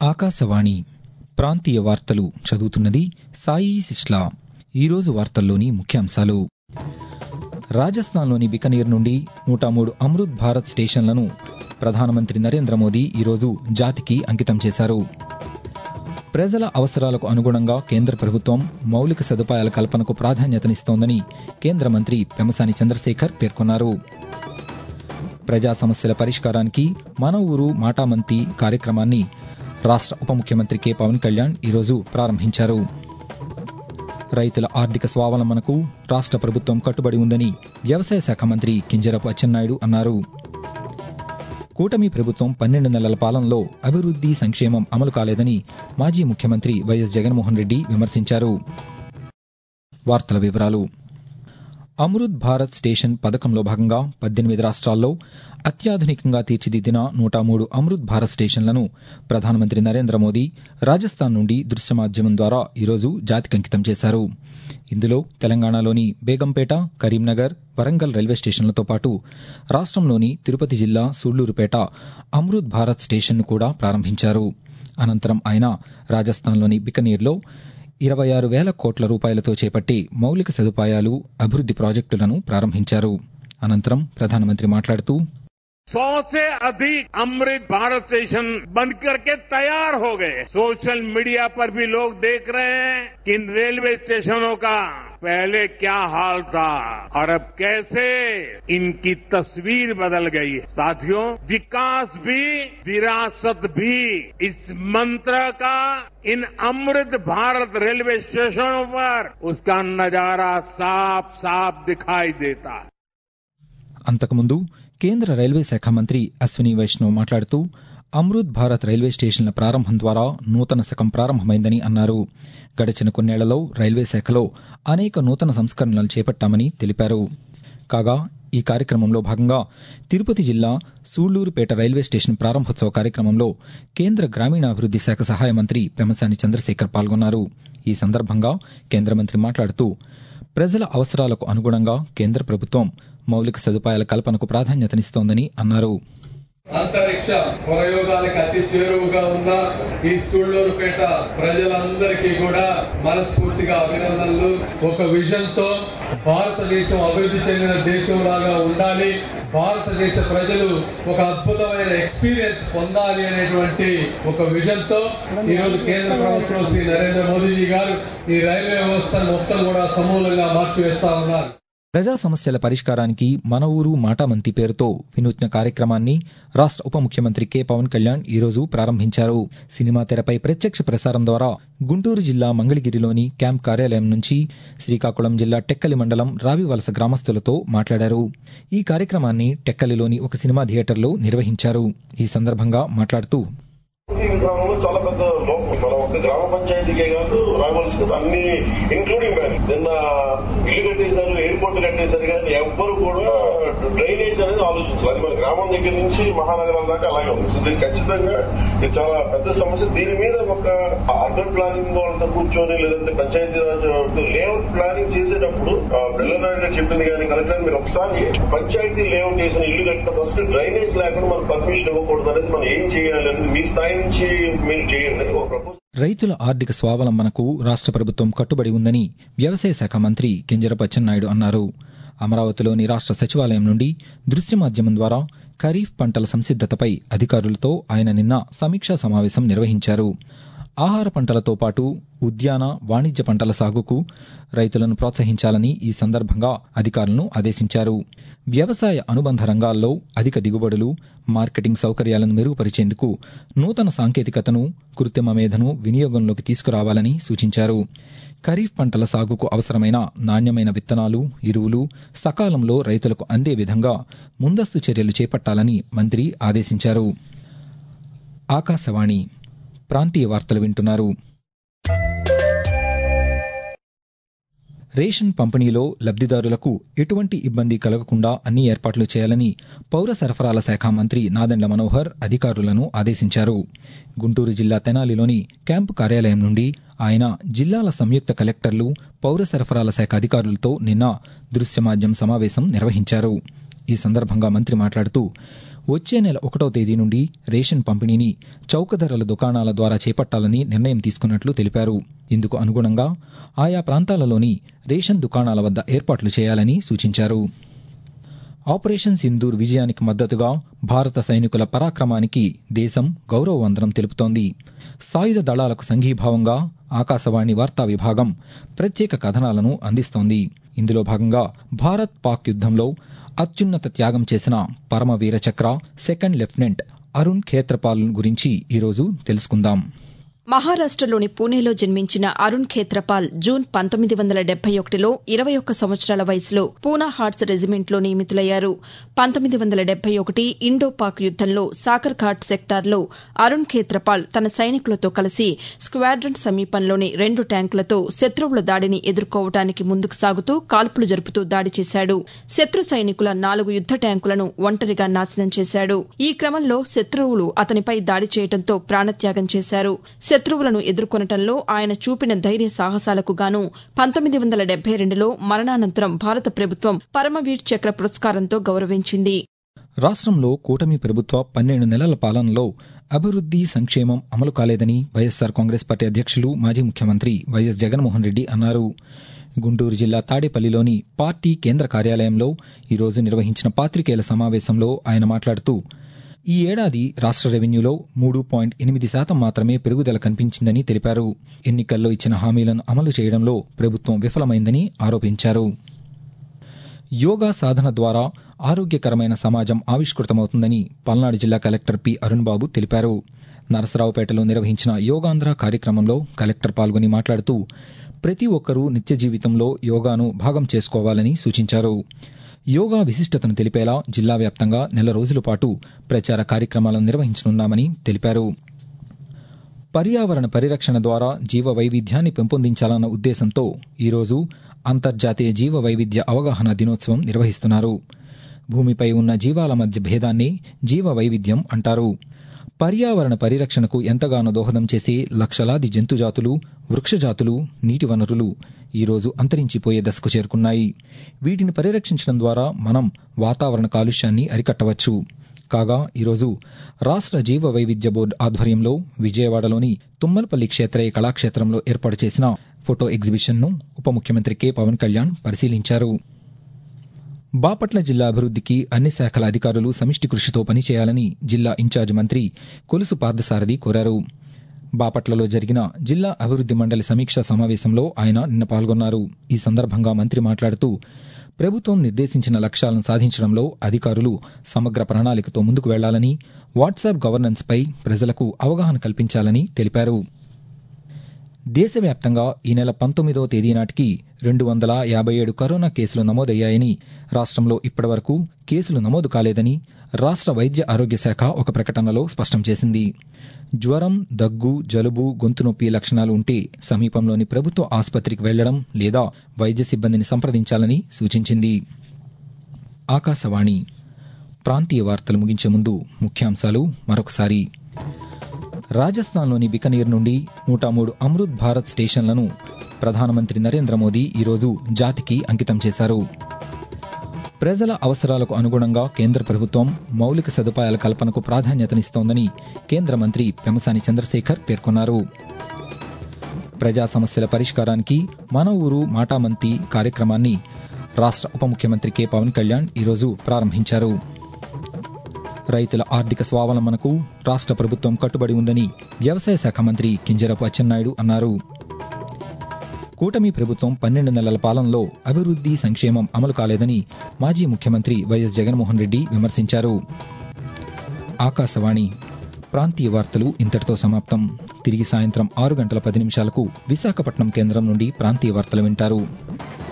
ఆకాశవాణి ప్రాంతీయ వార్తలు చదువుతున్నది సాయి సిస్లా ఈరోజు వార్తల్లోని ముఖ్యాంశాలు రాజస్థాన్లోని బికనీర్ నుండి నూట మూడు అమృత్ భారత్ స్టేషన్లను ప్రధానమంత్రి నరేంద్ర మోదీ ఈరోజు జాతికి అంకితం చేశారు ప్రజల అవసరాలకు అనుగుణంగా కేంద్ర ప్రభుత్వం మౌలిక సదుపాయాల కల్పనకు ప్రాధాన్యతనిస్తోందని కేంద్ర మంత్రి పెమసాని చంద్రశేఖర్ పేర్కొన్నారు ప్రజా సమస్యల పరిష్కారానికి మన ఊరు మాటామంతి కార్యక్రమాన్ని రాష్ట్ర ఉప ముఖ్యమంత్రి కె పవన్ కళ్యాణ్ ఈరోజు ప్రారంభించారు రైతుల ఆర్థిక స్వావలంబనకు రాష్ట్ర ప్రభుత్వం కట్టుబడి ఉందని వ్యవసాయ శాఖ మంత్రి కింజరపు అచ్చెన్నాయుడు అన్నారు కూటమి ప్రభుత్వం పన్నెండు నెలల పాలనలో అభివృద్ది సంక్షేమం అమలు కాలేదని మాజీ ముఖ్యమంత్రి వైఎస్ జగన్మోహన్ రెడ్డి విమర్శించారు వార్తల వివరాలు అమృత్ భారత్ స్టేషన్ పథకంలో భాగంగా పద్దెనిమిది రాష్ట్రాల్లో అత్యాధునికంగా తీర్చిదిద్దిన నూట మూడు అమృత్ భారత్ స్టేషన్లను ప్రధానమంత్రి నరేంద్ర మోదీ రాజస్థాన్ నుండి దృశ్య మాధ్యమం ద్వారా ఈరోజు జాతికంకితం చేశారు ఇందులో తెలంగాణలోని బేగంపేట కరీంనగర్ వరంగల్ రైల్వే స్టేషన్లతో పాటు రాష్ట్రంలోని తిరుపతి జిల్లా సూళ్లూరుపేట అమృత్ భారత్ స్టేషన్ను కూడా ప్రారంభించారు అనంతరం ఆయన రాజస్థాన్లోని బికనీర్లో ఇరవై ఆరు వేల కోట్ల రూపాయలతో చేపట్టి మౌలిక సదుపాయాలు అభివృద్ది ప్రాజెక్టులను ప్రారంభించారు అనంతరం ప్రధానమంత్రి మాట్లాడుతూ सौ से अधिक अमृत भारत स्टेशन बन करके तैयार हो गए सोशल मीडिया पर भी लोग देख रहे हैं कि इन रेलवे स्टेशनों का पहले क्या हाल था और अब कैसे इनकी तस्वीर बदल गई है साथियों विकास भी विरासत भी इस मंत्र का इन अमृत भारत रेलवे स्टेशनों पर उसका नजारा साफ साफ दिखाई देता है అంతకుముందు కేంద్ర రైల్వే శాఖ మంత్రి అశ్విని వైష్ణవ్ మాట్లాడుతూ అమృత్ భారత్ రైల్వే స్టేషన్ల ప్రారంభం ద్వారా నూతన శకం ప్రారంభమైందని అన్నారు గడిచిన కొన్నేళ్లలో రైల్వే శాఖలో అనేక నూతన సంస్కరణలు చేపట్టామని తెలిపారు కాగా ఈ కార్యక్రమంలో భాగంగా తిరుపతి జిల్లా సూళ్లూరుపేట రైల్వే స్టేషన్ ప్రారంభోత్సవ కార్యక్రమంలో కేంద్ర గ్రామీణాభివృద్ది శాఖ సహాయ మంత్రి పెమసాని చంద్రశేఖర్ పాల్గొన్నారు ఈ సందర్భంగా కేంద్ర మంత్రి మాట్లాడుతూ ప్రజల అవసరాలకు అనుగుణంగా కేంద్ర ప్రభుత్వం మౌలిక సదుపాయాల కల్పనకు ప్రాధాన్యతనిస్తోందని అన్నారు అంతరిక్ష ప్రయోగాలకు అతి చేరువుగా ఉన్న ఈ సూళ్లూరుపేట ప్రజలందరికీ కూడా మనస్ఫూర్తిగా అభినందనలు ఒక విజన్ తో భారతదేశం అభివృద్ధి చెందిన దేశంలాగా ఉండాలి భారతదేశ ప్రజలు ఒక అద్భుతమైన ఎక్స్పీరియన్స్ పొందాలి అనేటువంటి ఒక విజన్ తో ఈ రోజు కేంద్ర ప్రభుత్వం శ్రీ నరేంద్ర మోదీజీ గారు ఈ రైల్వే వ్యవస్థను మొత్తం కూడా సమూలంగా మార్చివేస్తా ఉన్నారు ప్రజా సమస్యల పరిష్కారానికి మన ఊరు మాటామంతి పేరుతో వినూత్న కార్యక్రమాన్ని రాష్ట్ర ఉప ముఖ్యమంత్రి కె పవన్ కళ్యాణ్ ఈరోజు ప్రారంభించారు సినిమా తెరపై ప్రత్యక్ష ప్రసారం ద్వారా గుంటూరు జిల్లా మంగళగిరిలోని క్యాంప్ కార్యాలయం నుంచి శ్రీకాకుళం జిల్లా టెక్కలి మండలం రావివలస గ్రామస్తులతో మాట్లాడారు ఈ కార్యక్రమాన్ని టెక్కలిలోని ఒక సినిమా థియేటర్లో నిర్వహించారు ఈ సందర్భంగా మాట్లాడుతూ ఈ విధానంలో చాలా పెద్ద లోపం మన ఒక గ్రామ పంచాయతీకే కాదు రావాల్సిన అన్ని ఇంక్లూడింగ్ బ్యాంక్ నిన్న ఇల్లు కట్టేశారు ఎయిర్పోర్ట్ కట్టేశారు కానీ ఎవ్వరు కూడా డ్రైనేజ్ అనేది ఆలోచించారు అది మన గ్రామం దగ్గర నుంచి మహానగరం దాకా అలాగే ఉంది సో దీనికి ఖచ్చితంగా ఇది చాలా పెద్ద సమస్య దీని మీద ఒక అర్బన్ ప్లానింగ్ వాళ్ళతో కూర్చొని లేదంటే పంచాయతీ రాజ్ లేఅవుట్ ప్లానింగ్ చేసేటప్పుడు పిల్లనాయుడు గారు చెప్పింది కానీ కలెక్టర్ మీరు ఒకసారి పంచాయతీ లేఅవుట్ చేసిన ఇల్లు కట్టిన ఫస్ట్ డ్రైనేజ్ లేకుండా మనం పర్మిషన్ ఇవ్వకూడదు అనేది మనం ఏం చేయాలి అనేది మీ స్థాయి నుంచి మీరు చేయండి ఒక ప్రపోజల్ రైతుల ఆర్థిక స్వావలంబనకు రాష్ట్ర ప్రభుత్వం కట్టుబడి ఉందని వ్యవసాయ శాఖ మంత్రి కింజరపు అచ్చెన్నాయుడు అన్నారు అమరావతిలోని రాష్ట్ర సచివాలయం నుండి దృశ్య మాధ్యమం ద్వారా ఖరీఫ్ పంటల సంసిద్దతపై అధికారులతో ఆయన నిన్న సమీక్షా సమావేశం నిర్వహించారు ఆహార పంటలతో పాటు ఉద్యాన వాణిజ్య పంటల సాగుకు రైతులను ప్రోత్సహించాలని ఈ సందర్భంగా అధికారులను ఆదేశించారు వ్యవసాయ అనుబంధ రంగాల్లో అధిక దిగుబడులు మార్కెటింగ్ సౌకర్యాలను మెరుగుపరిచేందుకు నూతన సాంకేతికతను కృత్రిమ మేధను వినియోగంలోకి తీసుకురావాలని సూచించారు ఖరీఫ్ పంటల సాగుకు అవసరమైన నాణ్యమైన విత్తనాలు ఎరువులు సకాలంలో రైతులకు అందే విధంగా ముందస్తు చర్యలు చేపట్టాలని మంత్రి ఆదేశించారు ఆకాశవాణి ప్రాంతీయ వార్తలు వింటున్నారు రేషన్ పంపిణీలో లబ్దిదారులకు ఎటువంటి ఇబ్బంది కలగకుండా అన్ని ఏర్పాట్లు చేయాలని పౌర సరఫరాల శాఖ మంత్రి నాదెండ్ల మనోహర్ అధికారులను ఆదేశించారు గుంటూరు జిల్లా తెనాలిలోని క్యాంపు కార్యాలయం నుండి ఆయన జిల్లాల సంయుక్త కలెక్టర్లు పౌర సరఫరాల శాఖ అధికారులతో నిన్న దృశ్య మాధ్యమ సమావేశం నిర్వహించారు ఈ సందర్భంగా మంత్రి మాట్లాడుతూ వచ్చే నెల ఒకటో తేదీ నుండి రేషన్ పంపిణీని చౌక ధరల దుకాణాల ద్వారా చేపట్టాలని నిర్ణయం తీసుకున్నట్లు తెలిపారు ఇందుకు అనుగుణంగా ఆయా ప్రాంతాలలోని రేషన్ దుకాణాల వద్ద ఏర్పాట్లు చేయాలని సూచించారు ఆపరేషన్ సింధూర్ విజయానికి మద్దతుగా భారత సైనికుల పరాక్రమానికి దేశం గౌరవ వందనం తెలుపుతోంది సాయుధ దళాలకు సంఘీభావంగా ఆకాశవాణి వార్తా విభాగం ప్రత్యేక కథనాలను అందిస్తోంది ఇందులో భాగంగా భారత్ పాక్ యుద్దంలో అత్యున్నత త్యాగం చేసిన పరమవీర చక్ర సెకండ్ లెఫ్టినెంట్ అరుణ్ ఖేత్రపాల్ గురించి ఈరోజు తెలుసుకుందాం మహారాష్టలోని పూణేలో జన్మించిన అరుణ్ ఖేత్రపాల్ జూన్ పంతొమ్మిది వందల డెబ్బై ఒకటిలో ఇరవై ఒక్క సంవత్సరాల వయసులో పూనా హార్ట్స్ రెజిమెంట్లో నియమితులయ్యారు పంతొమ్మిది వందల డెబ్బై ఒకటి ఇండో పాక్ యుద్దంలో సాకర్ ఘాట్ సెక్టార్లో అరుణ్ ఖేత్రపాల్ తన సైనికులతో కలిసి స్క్వాడ్రన్ సమీపంలోని రెండు ట్యాంకులతో శత్రువుల దాడిని ఎదుర్కోవడానికి ముందుకు సాగుతూ కాల్పులు జరుపుతూ దాడి చేశాడు శత్రు సైనికుల నాలుగు యుద్ద ట్యాంకులను ఒంటరిగా నాశనం చేశాడు ఈ క్రమంలో శత్రువులు అతనిపై దాడి చేయడంతో ప్రాణత్యాగం చేశారు శత్రువులను ఎదుర్కొనటంలో ఆయన చూపిన ధైర్య సాహసాలకు గాను పంతొమ్మిది వందల డెబ్బై రెండులో మరణానంతరం భారత ప్రభుత్వం పరమవీర్ చక్ర పురస్కారంతో గౌరవించింది రాష్ట్రంలో కూటమి ప్రభుత్వ పన్నెండు నెలల పాలనలో అభివృద్ది సంక్షేమం అమలు కాలేదని వైఎస్సార్ కాంగ్రెస్ పార్టీ అధ్యక్షులు మాజీ ముఖ్యమంత్రి వైఎస్ జగన్మోహన్ రెడ్డి అన్నారు గుంటూరు జిల్లా తాడేపల్లిలోని పార్టీ కేంద్ర కార్యాలయంలో ఈరోజు నిర్వహించిన పాత్రికేయుల సమావేశంలో ఆయన మాట్లాడుతూ ఈ ఏడాది రాష్ట్ర రెవెన్యూలో మూడు పాయింట్ ఎనిమిది శాతం మాత్రమే పెరుగుదల కనిపించిందని తెలిపారు ఎన్నికల్లో ఇచ్చిన హామీలను అమలు చేయడంలో ప్రభుత్వం విఫలమైందని ఆరోపించారు యోగా సాధన ద్వారా ఆరోగ్యకరమైన సమాజం ఆవిష్కృతమవుతుందని పల్నాడు జిల్లా కలెక్టర్ పి అరుణ్ బాబు తెలిపారు నరసరావుపేటలో నిర్వహించిన యోగాంధ్ర కార్యక్రమంలో కలెక్టర్ పాల్గొని మాట్లాడుతూ ప్రతి ఒక్కరూ నిత్య జీవితంలో యోగాను భాగం చేసుకోవాలని సూచించారు యోగా విశిష్టతను తెలిపేలా జిల్లా వ్యాప్తంగా నెల రోజుల పాటు ప్రచార కార్యక్రమాలను నిర్వహించనున్నామని తెలిపారు పర్యావరణ పరిరక్షణ ద్వారా జీవ వైవిధ్యాన్ని పెంపొందించాలన్న ఉద్దేశంతో ఈరోజు అంతర్జాతీయ జీవ వైవిధ్య అవగాహన దినోత్సవం నిర్వహిస్తున్నారు భూమిపై ఉన్న జీవాల మధ్య భేదాన్ని జీవ వైవిధ్యం అంటారు పర్యావరణ పరిరక్షణకు ఎంతగానో దోహదం చేసే లక్షలాది జంతుజాతులు వృక్షజాతులు నీటి వనరులు ఈరోజు అంతరించిపోయే దశకు చేరుకున్నాయి వీటిని పరిరక్షించడం ద్వారా మనం వాతావరణ కాలుష్యాన్ని అరికట్టవచ్చు కాగా ఈరోజు రాష్ట్ర జీవ వైవిధ్య బోర్డు ఆధ్వర్యంలో విజయవాడలోని తుమ్మలపల్లి క్షేత్రయ కళాక్షేత్రంలో ఏర్పాటు చేసిన ఫోటో ఎగ్జిబిషన్ను ఉప ముఖ్యమంత్రి కె పవన్ కళ్యాణ్ పరిశీలించారు బాపట్ల జిల్లా అభివృద్దికి అన్ని శాఖల అధికారులు సమిష్టి కృషితో పనిచేయాలని జిల్లా ఇన్ఛార్జ్ మంత్రి కొలుసు పార్థసారథి కోరారు బాపట్లలో జరిగిన జిల్లా అభివృద్ది మండలి సమీక్షా సమావేశంలో ఆయన నిన్న పాల్గొన్నారు ఈ సందర్భంగా మంత్రి మాట్లాడుతూ ప్రభుత్వం నిర్దేశించిన లక్ష్యాలను సాధించడంలో అధికారులు సమగ్ర ప్రణాళికతో ముందుకు వెళ్లాలని వాట్సాప్ గవర్నెన్స్పై ప్రజలకు అవగాహన కల్పించాలని తెలిపారు దేశవ్యాప్తంగా ఈ నెల పంతొమ్మిదవ తేదీ నాటికి రెండు వందల యాభై ఏడు కరోనా కేసులు నమోదయ్యాయని రాష్ట్రంలో ఇప్పటివరకు కేసులు నమోదు కాలేదని రాష్ట్ర వైద్య ఆరోగ్య శాఖ ఒక ప్రకటనలో స్పష్టం చేసింది జ్వరం దగ్గు జలుబు గొంతు నొప్పి లక్షణాలు ఉంటే సమీపంలోని ప్రభుత్వ ఆసుపత్రికి వెళ్లడం లేదా వైద్య సిబ్బందిని సంప్రదించాలని సూచించింది ఆకాశవాణి ప్రాంతీయ వార్తలు ముగించే ముందు ముఖ్యాంశాలు మరొకసారి రాజస్థాన్లోని బికనీర్ నుండి నూట మూడు అమృత్ భారత్ స్టేషన్లను ప్రధానమంత్రి నరేంద్ర మోదీ ఈరోజు జాతికి అంకితం చేశారు ప్రజల అవసరాలకు అనుగుణంగా కేంద్ర ప్రభుత్వం మౌలిక సదుపాయాల కల్పనకు ప్రాధాన్యతనిస్తోందని కేంద్ర మంత్రి పెమసాని చంద్రశేఖర్ పేర్కొన్నారు ప్రజా సమస్యల పరిష్కారానికి మన ఊరు మాటామంతి కార్యక్రమాన్ని రాష్ట్ర ఉప ముఖ్యమంత్రి కె పవన్ కళ్యాణ్ ఈరోజు ప్రారంభించారు రైతుల ఆర్థిక స్వావలంబనకు రాష్ట్ర ప్రభుత్వం కట్టుబడి ఉందని వ్యవసాయ శాఖ మంత్రి కింజరపు అచ్చెన్నాయుడు అన్నారు కూటమి ప్రభుత్వం పన్నెండు నెలల పాలనలో అభివృద్ది సంక్షేమం అమలు కాలేదని మాజీ ముఖ్యమంత్రి వైఎస్ జగన్మోహన్ రెడ్డి విమర్శించారు ఆకాశవాణి ప్రాంతీయ వార్తలు ఇంతటితో సమాప్తం తిరిగి సాయంత్రం ఆరు గంటల పది నిమిషాలకు విశాఖపట్నం కేంద్రం నుండి ప్రాంతీయ వార్తలు వింటారు